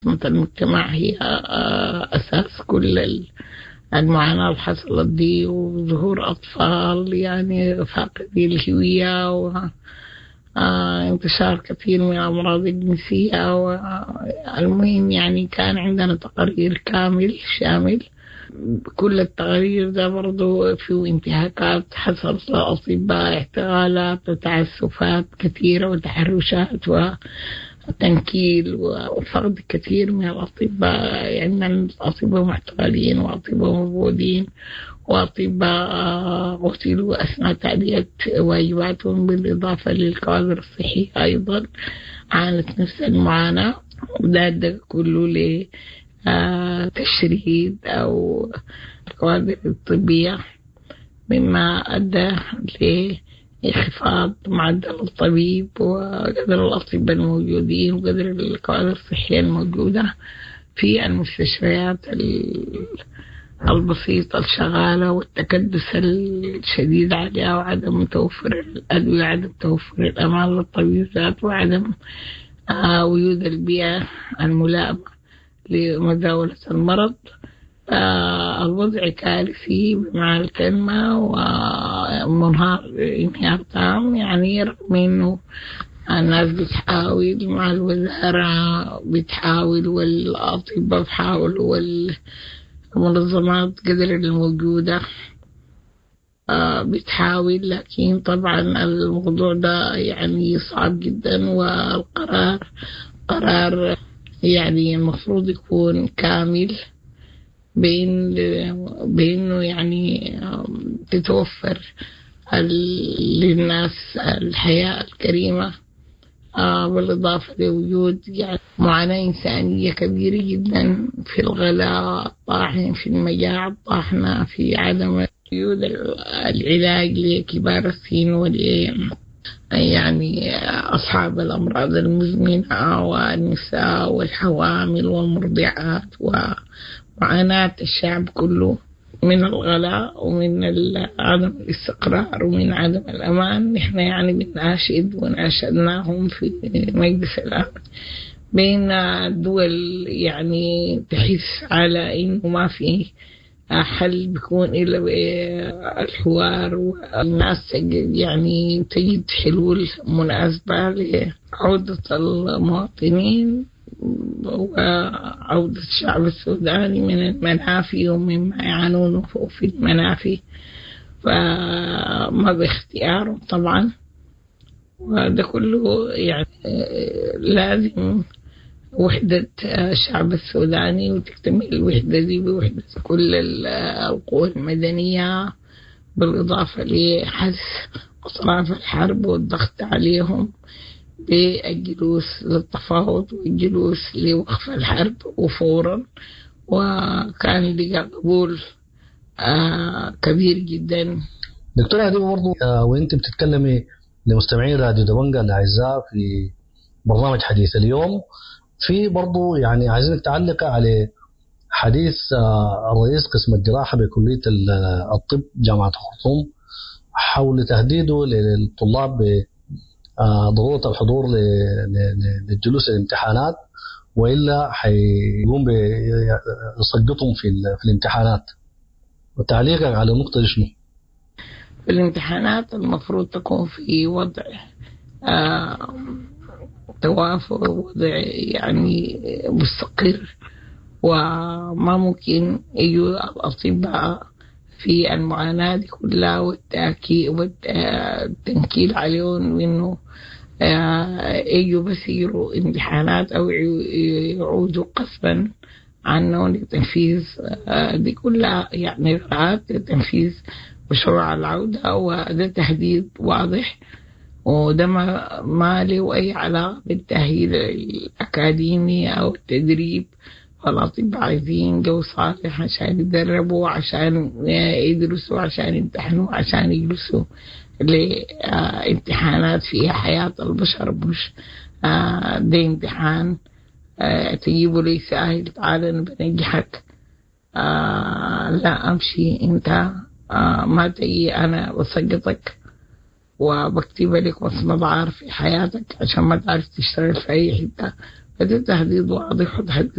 المجتمع هي أساس كل المعاناة اللي حصلت دي وظهور أطفال يعني فاقدي الهوية وانتشار كثير من الأمراض الجنسية والمهم يعني كان عندنا تقرير كامل شامل كل التقارير ده برضو فيه انتهاكات حصلت للأطباء احتغالات وتعسفات كثيرة وتحرشات وتنكيل وفقد كثير من الأطباء عندنا يعني أطباء محتوالين وأطباء مبعودين وأطباء قتلوا أثناء تأدية واجباتهم بالإضافة للكوادر الصحية أيضا عانت نفس المعاناة وده كله ل تشريد أو الكوادر الطبية مما أدى لانخفاض معدل الطبيب وقدر الأطباء الموجودين وقدر الكوادر الصحية الموجودة في المستشفيات البسيطة الشغالة والتكدس الشديد عليها وعدم توفر الأدوية وعدم توفر الأمان للطبيب ذاته وعدم وجود البيئة الملائمة لمزاولة المرض آه الوضع كارثي بمعنى الكلمة ومنهار انهيار تام يعني رغم انه الناس بتحاول مع الوزارة بتحاول والأطباء بحاولوا والمنظمات قدر الموجودة آه بتحاول لكن طبعا الموضوع ده يعني صعب جدا والقرار قرار يعني المفروض يكون كامل بين بأنه يعني تتوفر للناس الحياة الكريمة بالإضافة لوجود يعني معاناة إنسانية كبيرة جدا في الغلاء الطاحن في المجاعة الطاحنة في عدم وجود العلاج لكبار السن ول يعني أصحاب الأمراض المزمنة والنساء والحوامل والمرضعات ومعاناة الشعب كله من الغلاء ومن عدم الاستقرار ومن عدم الأمان نحن يعني بنناشد وناشدناهم في مجلس الأمن بين الدول يعني تحس على إنه ما في حل بيكون إلا الحوار والناس يعني تجد حلول مناسبة لعودة المواطنين وعودة الشعب السوداني من المنافي ومما يعانونه في المنافي فما باختيارهم طبعا وهذا كله يعني لازم وحدة الشعب السوداني وتكتمل الوحدة دي بوحدة كل القوى المدنية بالإضافة لحث أطراف الحرب والضغط عليهم بالجلوس للتفاوض والجلوس لوقف الحرب وفورا وكان لقى قبول آه كبير جدا دكتورة هذه برضو آه وانت بتتكلمي لمستمعين راديو دبنجا الأعزاء في برنامج حديث اليوم في برضو يعني عايزينك تعلق على حديث الرئيس قسم الجراحة بكلية الطب جامعة الخرطوم حول تهديده للطلاب بضرورة الحضور للجلوس الامتحانات وإلا حيقوم بيسقطهم في, في الامتحانات وتعليقك على النقطة دي شنو؟ في الامتحانات المفروض تكون في وضع آه توافق وضع يعني مستقر وما ممكن يجوا الأطباء في المعاناة دي كلها والتأكيد والتنكيل عليهم إنه يجوا بس يجروا امتحانات أو يعودوا قصدا عنهم لتنفيذ دي كلها يعني إجراءات لتنفيذ مشروع العودة وده تهديد واضح وده ما, ما له أي علاقة بالتأهيل الأكاديمي أو التدريب فالأطباء عايزين جو صالح عشان يتدربوا عشان يدرسوا عشان يمتحنوا عشان يجلسوا لامتحانات فيها حياة البشر مش ده امتحان تجيبه لي سهل تعال بنجحك لا أمشي أنت ما تجي أنا بسقطك وبكتب لك وصمة عار في حياتك عشان ما تعرف تشتغل في أي حتة فده تهديد واضح وتهديد